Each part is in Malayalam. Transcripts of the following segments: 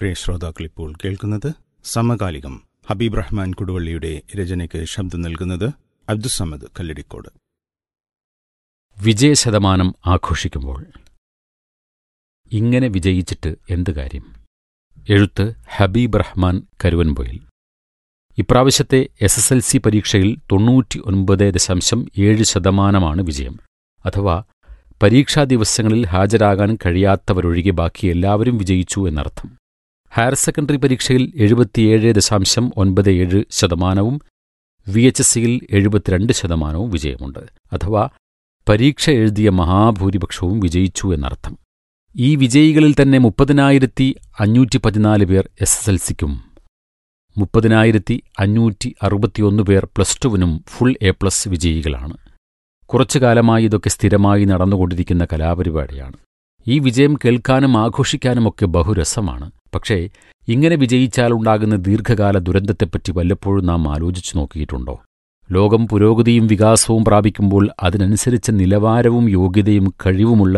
പ്രിയ ശ്രോതാക്കൾ ഇപ്പോൾ കേൾക്കുന്നത് സമകാലികം ഹബീബ് റഹ്മാൻ കുടുവള്ളിയുടെ രചനയ്ക്ക് ശബ്ദം നൽകുന്നത് അബ്ദുസമദ് കല്ലടിക്കോട് വിജയശതമാനം ആഘോഷിക്കുമ്പോൾ ഇങ്ങനെ വിജയിച്ചിട്ട് എന്ത് കാര്യം എഴുത്ത് ഹബീബ് റഹ്മാൻ കരുവൻപൊയിൽ ഇപ്രാവശ്യത്തെ എസ് എസ് എൽ സി പരീക്ഷയിൽ തൊണ്ണൂറ്റി ഒൻപത് ദശാംശം ഏഴ് ശതമാനമാണ് വിജയം അഥവാ പരീക്ഷാ ദിവസങ്ങളിൽ ഹാജരാകാൻ കഴിയാത്തവരൊഴികെ ബാക്കി എല്ലാവരും വിജയിച്ചു എന്നർത്ഥം ഹയർ സെക്കൻഡറി പരീക്ഷയിൽ എഴുപത്തിയേഴ് ദശാംശം ഒൻപത് ഏഴ് ശതമാനവും വി എച്ച് എസ് സിയിൽ എഴുപത്തിരണ്ട് ശതമാനവും വിജയമുണ്ട് അഥവാ പരീക്ഷ എഴുതിയ മഹാഭൂരിപക്ഷവും വിജയിച്ചു എന്നർത്ഥം ഈ വിജയികളിൽ തന്നെ മുപ്പതിനായിരത്തി അഞ്ഞൂറ്റി പതിനാല് പേർ എസ് എസ് എൽ സിക്കും മുപ്പതിനായിരത്തി അഞ്ഞൂറ്റി അറുപത്തിയൊന്ന് പേർ പ്ലസ് ടുവിനും ഫുൾ എ പ്ലസ് വിജയികളാണ് കുറച്ചു കാലമായി ഇതൊക്കെ സ്ഥിരമായി നടന്നുകൊണ്ടിരിക്കുന്ന കലാപരിപാടിയാണ് ഈ വിജയം കേൾക്കാനും ആഘോഷിക്കാനുമൊക്കെ ബഹുരസമാണ് പക്ഷേ ഇങ്ങനെ വിജയിച്ചാലുണ്ടാകുന്ന ദീർഘകാല ദുരന്തത്തെപ്പറ്റി വല്ലപ്പോഴും നാം ആലോചിച്ചു നോക്കിയിട്ടുണ്ടോ ലോകം പുരോഗതിയും വികാസവും പ്രാപിക്കുമ്പോൾ അതിനനുസരിച്ച് നിലവാരവും യോഗ്യതയും കഴിവുമുള്ള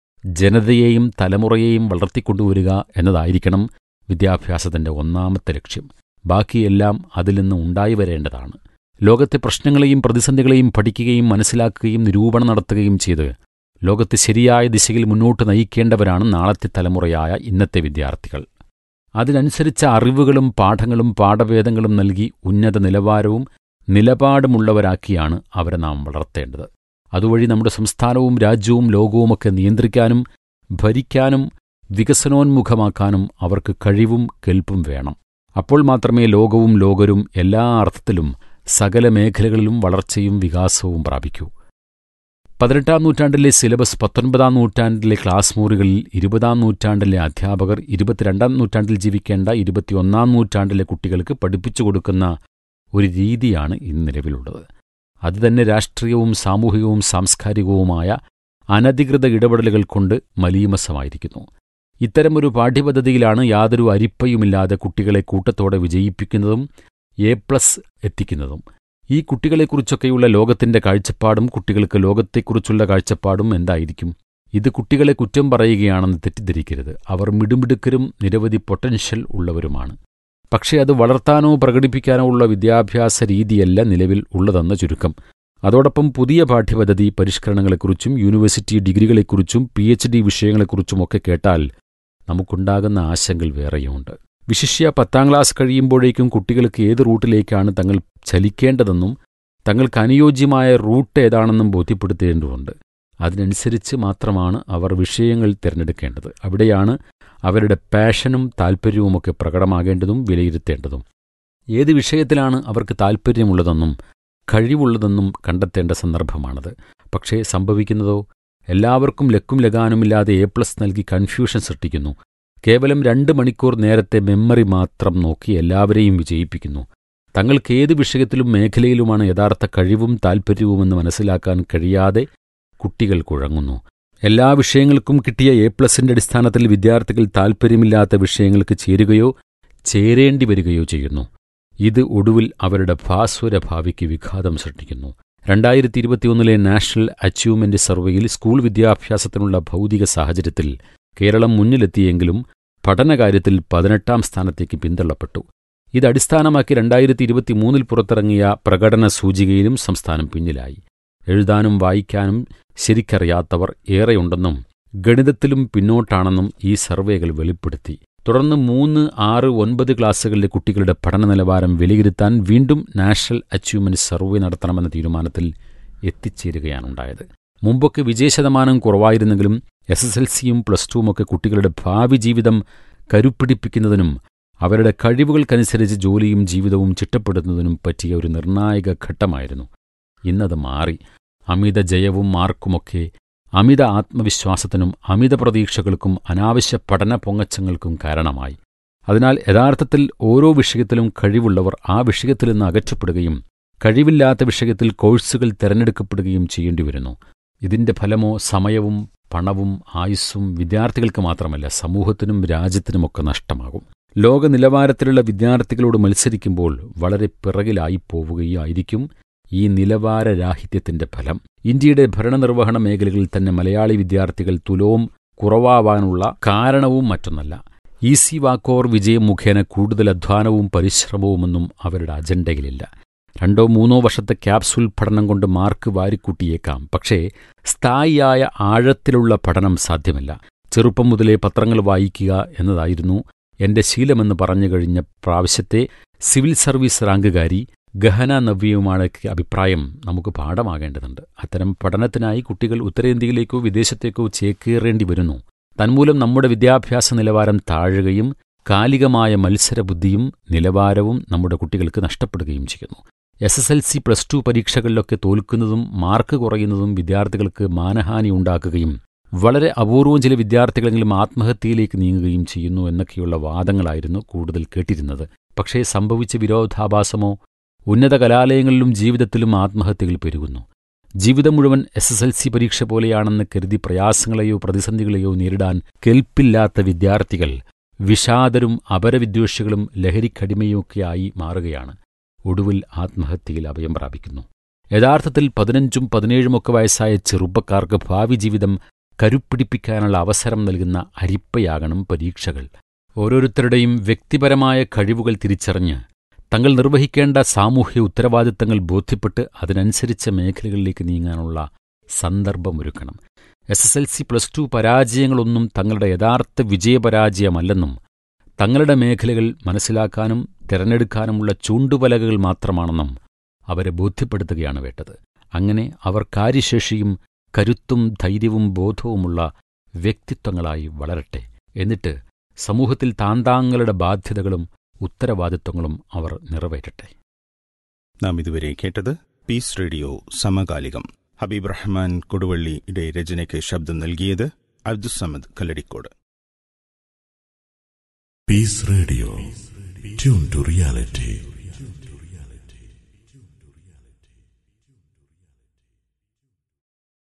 ജനതയെയും തലമുറയെയും വളർത്തിക്കൊണ്ടുവരിക എന്നതായിരിക്കണം വിദ്യാഭ്യാസത്തിന്റെ ഒന്നാമത്തെ ലക്ഷ്യം ബാക്കിയെല്ലാം അതിൽ നിന്ന് ഉണ്ടായി വരേണ്ടതാണ് ലോകത്തെ പ്രശ്നങ്ങളെയും പ്രതിസന്ധികളെയും പഠിക്കുകയും മനസ്സിലാക്കുകയും നിരൂപണം നടത്തുകയും ചെയ്ത് ലോകത്തെ ശരിയായ ദിശയിൽ മുന്നോട്ട് നയിക്കേണ്ടവരാണ് നാളത്തെ തലമുറയായ ഇന്നത്തെ വിദ്യാർത്ഥികൾ അതിനനുസരിച്ച അറിവുകളും പാഠങ്ങളും പാഠഭേദങ്ങളും നൽകി ഉന്നത നിലവാരവും നിലപാടുമുള്ളവരാക്കിയാണ് അവരെ നാം വളർത്തേണ്ടത് അതുവഴി നമ്മുടെ സംസ്ഥാനവും രാജ്യവും ലോകവുമൊക്കെ നിയന്ത്രിക്കാനും ഭരിക്കാനും വികസനോന്മുഖമാക്കാനും അവർക്ക് കഴിവും കെൽപ്പും വേണം അപ്പോൾ മാത്രമേ ലോകവും ലോകരും എല്ലാ അർത്ഥത്തിലും സകല മേഖലകളിലും വളർച്ചയും വികാസവും പ്രാപിക്കൂ പതിനെട്ടാം നൂറ്റാണ്ടിലെ സിലബസ് പത്തൊൻപതാം നൂറ്റാണ്ടിലെ ക്ലാസ് മുറികളിൽ ഇരുപതാം നൂറ്റാണ്ടിലെ അധ്യാപകർ ഇരുപത്തിരണ്ടാം നൂറ്റാണ്ടിൽ ജീവിക്കേണ്ട ഇരുപത്തിയൊന്നാം നൂറ്റാണ്ടിലെ കുട്ടികൾക്ക് പഠിപ്പിച്ചു കൊടുക്കുന്ന ഒരു രീതിയാണ് ഇന്ന് നിലവിലുള്ളത് അതുതന്നെ രാഷ്ട്രീയവും സാമൂഹികവും സാംസ്കാരികവുമായ അനധികൃത ഇടപെടലുകൾ കൊണ്ട് മലീമസമായിരിക്കുന്നു ഇത്തരമൊരു പാഠ്യപദ്ധതിയിലാണ് യാതൊരു അരിപ്പയുമില്ലാതെ കുട്ടികളെ കൂട്ടത്തോടെ വിജയിപ്പിക്കുന്നതും എ പ്ലസ് എത്തിക്കുന്നതും ഈ കുട്ടികളെക്കുറിച്ചൊക്കെയുള്ള ലോകത്തിന്റെ കാഴ്ചപ്പാടും കുട്ടികൾക്ക് ലോകത്തെക്കുറിച്ചുള്ള കാഴ്ചപ്പാടും എന്തായിരിക്കും ഇത് കുട്ടികളെ കുറ്റം പറയുകയാണെന്ന് തെറ്റിദ്ധരിക്കരുത് അവർ മിടുമിടുക്കരും നിരവധി പൊട്ടൻഷ്യൽ ഉള്ളവരുമാണ് പക്ഷേ അത് വളർത്താനോ പ്രകടിപ്പിക്കാനോ ഉള്ള വിദ്യാഭ്യാസ രീതിയല്ല നിലവിൽ ഉള്ളതെന്ന ചുരുക്കം അതോടൊപ്പം പുതിയ പാഠ്യപദ്ധതി പരിഷ്കരണങ്ങളെക്കുറിച്ചും യൂണിവേഴ്സിറ്റി ഡിഗ്രികളെക്കുറിച്ചും പി എച്ച് ഡി വിഷയങ്ങളെക്കുറിച്ചുമൊക്കെ കേട്ടാൽ നമുക്കുണ്ടാകുന്ന ആശങ്കകൾ വേറെയുമുണ്ട് വിശിഷ്യ പത്താം ക്ലാസ് കഴിയുമ്പോഴേക്കും കുട്ടികൾക്ക് ഏത് റൂട്ടിലേക്കാണ് തങ്ങൾ ചലിക്കേണ്ടതെന്നും തങ്ങൾക്ക് അനുയോജ്യമായ റൂട്ട് ഏതാണെന്നും ബോധ്യപ്പെടുത്തേണ്ടതുണ്ട് അതിനനുസരിച്ച് മാത്രമാണ് അവർ വിഷയങ്ങൾ തിരഞ്ഞെടുക്കേണ്ടത് അവിടെയാണ് അവരുടെ പാഷനും താൽപ്പര്യവുമൊക്കെ പ്രകടമാകേണ്ടതും വിലയിരുത്തേണ്ടതും ഏത് വിഷയത്തിലാണ് അവർക്ക് താൽപ്പര്യമുള്ളതെന്നും കഴിവുള്ളതെന്നും കണ്ടെത്തേണ്ട സന്ദർഭമാണത് പക്ഷേ സംഭവിക്കുന്നതോ എല്ലാവർക്കും ലക്കും ലഗാനുമില്ലാതെ എ പ്ലസ് നൽകി കൺഫ്യൂഷൻ സൃഷ്ടിക്കുന്നു കേവലം രണ്ട് മണിക്കൂർ നേരത്തെ മെമ്മറി മാത്രം നോക്കി എല്ലാവരെയും വിജയിപ്പിക്കുന്നു തങ്ങൾക്ക് ഏത് വിഷയത്തിലും മേഖലയിലുമാണ് യഥാർത്ഥ കഴിവും താൽപ്പര്യവുമെന്ന് മനസ്സിലാക്കാൻ കഴിയാതെ കുട്ടികൾ കുഴങ്ങുന്നു എല്ലാ വിഷയങ്ങൾക്കും കിട്ടിയ എ പ്ലസിന്റെ അടിസ്ഥാനത്തിൽ വിദ്യാർത്ഥികൾ താൽപ്പര്യമില്ലാത്ത വിഷയങ്ങൾക്ക് ചേരുകയോ ചേരേണ്ടി വരികയോ ചെയ്യുന്നു ഇത് ഒടുവിൽ അവരുടെ ഭാസ്വര ഭാവിക്ക് വിഘാതം സൃഷ്ടിക്കുന്നു രണ്ടായിരത്തി ഇരുപത്തിയൊന്നിലെ നാഷണൽ അച്ചീവ്മെന്റ് സർവേയിൽ സ്കൂൾ വിദ്യാഭ്യാസത്തിനുള്ള ഭൗതിക സാഹചര്യത്തിൽ കേരളം മുന്നിലെത്തിയെങ്കിലും പഠനകാര്യത്തിൽ പതിനെട്ടാം സ്ഥാനത്തേക്ക് പിന്തള്ളപ്പെട്ടു ഇത് അടിസ്ഥാനമാക്കി രണ്ടായിരത്തി ഇരുപത്തിമൂന്നിൽ പുറത്തിറങ്ങിയ പ്രകടന സൂചികയിലും സംസ്ഥാനം പിന്നിലായി എഴുതാനും വായിക്കാനും ശരിക്കറിയാത്തവർ ഏറെയുണ്ടെന്നും ഗണിതത്തിലും പിന്നോട്ടാണെന്നും ഈ സർവേകൾ വെളിപ്പെടുത്തി തുടർന്ന് മൂന്ന് ആറ് ഒൻപത് ക്ലാസ്സുകളിലെ കുട്ടികളുടെ പഠന നിലവാരം വിലയിരുത്താൻ വീണ്ടും നാഷണൽ അച്ചീവ്മെന്റ് സർവേ നടത്തണമെന്ന തീരുമാനത്തിൽ എത്തിച്ചേരുകയാണുണ്ടായത് മുമ്പൊക്കെ വിജയശതമാനം കുറവായിരുന്നെങ്കിലും എസ് എസ് എൽ സിയും പ്ലസ് ടുവുമൊക്കെ കുട്ടികളുടെ ഭാവി ജീവിതം കരുപ്പിടിപ്പിക്കുന്നതിനും അവരുടെ കഴിവുകൾക്കനുസരിച്ച് ജോലിയും ജീവിതവും ചിട്ടപ്പെടുത്തുന്നതിനും പറ്റിയ ഒരു നിർണായക ഘട്ടമായിരുന്നു ഇന്നത് മാറി അമിത ജയവും മാർക്കുമൊക്കെ അമിത ആത്മവിശ്വാസത്തിനും അമിത പ്രതീക്ഷകൾക്കും അനാവശ്യ പഠന പൊങ്ങച്ചങ്ങൾക്കും കാരണമായി അതിനാൽ യഥാർത്ഥത്തിൽ ഓരോ വിഷയത്തിലും കഴിവുള്ളവർ ആ വിഷയത്തിൽ നിന്ന് അകറ്റപ്പെടുകയും കഴിവില്ലാത്ത വിഷയത്തിൽ കോഴ്സുകൾ തിരഞ്ഞെടുക്കപ്പെടുകയും ചെയ്യേണ്ടി വരുന്നു ഇതിന്റെ ഫലമോ സമയവും പണവും ആയുസ്സും വിദ്യാർത്ഥികൾക്ക് മാത്രമല്ല സമൂഹത്തിനും രാജ്യത്തിനുമൊക്കെ നഷ്ടമാകും ലോക നിലവാരത്തിലുള്ള വിദ്യാർത്ഥികളോട് മത്സരിക്കുമ്പോൾ വളരെ പിറകിലായി പോവുകയായിരിക്കും ഈ നിലവാരരാഹിത്യത്തിന്റെ ഫലം ഇന്ത്യയുടെ ഭരണനിർവഹണ മേഖലകളിൽ തന്നെ മലയാളി വിദ്യാർത്ഥികൾ തുലവും കുറവാവാനുള്ള കാരണവും മറ്റൊന്നല്ല ഈസി വാക്കോർ വിജയം മുഖേന കൂടുതൽ അധ്വാനവും പരിശ്രമവുമൊന്നും അവരുടെ അജണ്ടയിലില്ല രണ്ടോ മൂന്നോ വർഷത്തെ ക്യാപ്സുൽ പഠനം കൊണ്ട് മാർക്ക് വാരിക്കൂട്ടിയേക്കാം പക്ഷേ സ്ഥായിയായ ആഴത്തിലുള്ള പഠനം സാധ്യമല്ല ചെറുപ്പം മുതലേ പത്രങ്ങൾ വായിക്കുക എന്നതായിരുന്നു എന്റെ ശീലമെന്ന് പറഞ്ഞു കഴിഞ്ഞ പ്രാവശ്യത്തെ സിവിൽ സർവീസ് റാങ്കുകാരി ഗഹന നവ്യയുമാണ് അഭിപ്രായം നമുക്ക് പാഠമാകേണ്ടതുണ്ട് അത്തരം പഠനത്തിനായി കുട്ടികൾ ഉത്തരേന്ത്യയിലേക്കോ വിദേശത്തേക്കോ ചേക്കേറേണ്ടി വരുന്നു തന്മൂലം നമ്മുടെ വിദ്യാഭ്യാസ നിലവാരം താഴുകയും കാലികമായ മത്സരബുദ്ധിയും നിലവാരവും നമ്മുടെ കുട്ടികൾക്ക് നഷ്ടപ്പെടുകയും ചെയ്യുന്നു S S L C plus two പരീക്ഷകളിലൊക്കെ തോൽക്കുന്നതും മാർക്ക് കുറയുന്നതും വിദ്യാർത്ഥികൾക്ക് മാനഹാനി ഉണ്ടാക്കുകയും വളരെ അപൂർവം ചില വിദ്യാർത്ഥികളെങ്കിലും ആത്മഹത്യയിലേക്ക് നീങ്ങുകയും ചെയ്യുന്നു എന്നൊക്കെയുള്ള വാദങ്ങളായിരുന്നു കൂടുതൽ കേട്ടിരുന്നത് പക്ഷേ സംഭവിച്ച വിരോധാഭാസമോ ഉന്നത കലാലയങ്ങളിലും ജീവിതത്തിലും ആത്മഹത്യകൾ പെരുകുന്നു ജീവിതം മുഴുവൻ എസ് എസ് എൽ സി പരീക്ഷ പോലെയാണെന്ന് കരുതി പ്രയാസങ്ങളെയോ പ്രതിസന്ധികളെയോ നേരിടാൻ കെൽപ്പില്ലാത്ത വിദ്യാർത്ഥികൾ വിഷാദരും അപരവിദ്വേഷികളും ലഹരിക്കടിമയൊക്കെയായി മാറുകയാണ് ഒടുവിൽ ആത്മഹത്യയിൽ അഭയം പ്രാപിക്കുന്നു യഥാർത്ഥത്തിൽ പതിനഞ്ചും പതിനേഴുമൊക്കെ വയസ്സായ ചെറുപ്പക്കാർക്ക് ഭാവി ജീവിതം കരുപ്പിടിപ്പിക്കാനുള്ള അവസരം നൽകുന്ന അരിപ്പയാകണം പരീക്ഷകൾ ഓരോരുത്തരുടെയും വ്യക്തിപരമായ കഴിവുകൾ തിരിച്ചറിഞ്ഞ് തങ്ങൾ നിർവഹിക്കേണ്ട സാമൂഹ്യ ഉത്തരവാദിത്തങ്ങൾ ബോധ്യപ്പെട്ട് അതിനനുസരിച്ച മേഖലകളിലേക്ക് നീങ്ങാനുള്ള സന്ദർഭമൊരുക്കണം S S L C plus two പരാജയങ്ങളൊന്നും തങ്ങളുടെ യഥാർത്ഥ വിജയപരാജയമല്ലെന്നും തങ്ങളുടെ മേഖലകൾ മനസ്സിലാക്കാനും തിരഞ്ഞെടുക്കാനുമുള്ള ചൂണ്ടുവലകൾ മാത്രമാണെന്നും അവരെ ബോധ്യപ്പെടുത്തുകയാണ് വേണ്ടത് അങ്ങനെ അവർ കാര്യശേഷിയും കരുത്തും ധൈര്യവും ബോധവുമുള്ള വ്യക്തിത്വങ്ങളായി വളരട്ടെ എന്നിട്ട് സമൂഹത്തിൽ താന്താങ്ങളുടെ ബാധ്യതകളും ഉത്തരവാദിത്വങ്ങളും അവർ നിറവേറ്റട്ടെ നാം ഇതുവരെ കേട്ടത് പീസ് റേഡിയോ സമകാലികം ഹബീബ് റഹ്മാൻ കൊടുവള്ളിയുടെ രചനയ്ക്ക് ശബ്ദം നൽകിയത് Abdussamad Kalladikode Peace Radio. Tune to reality.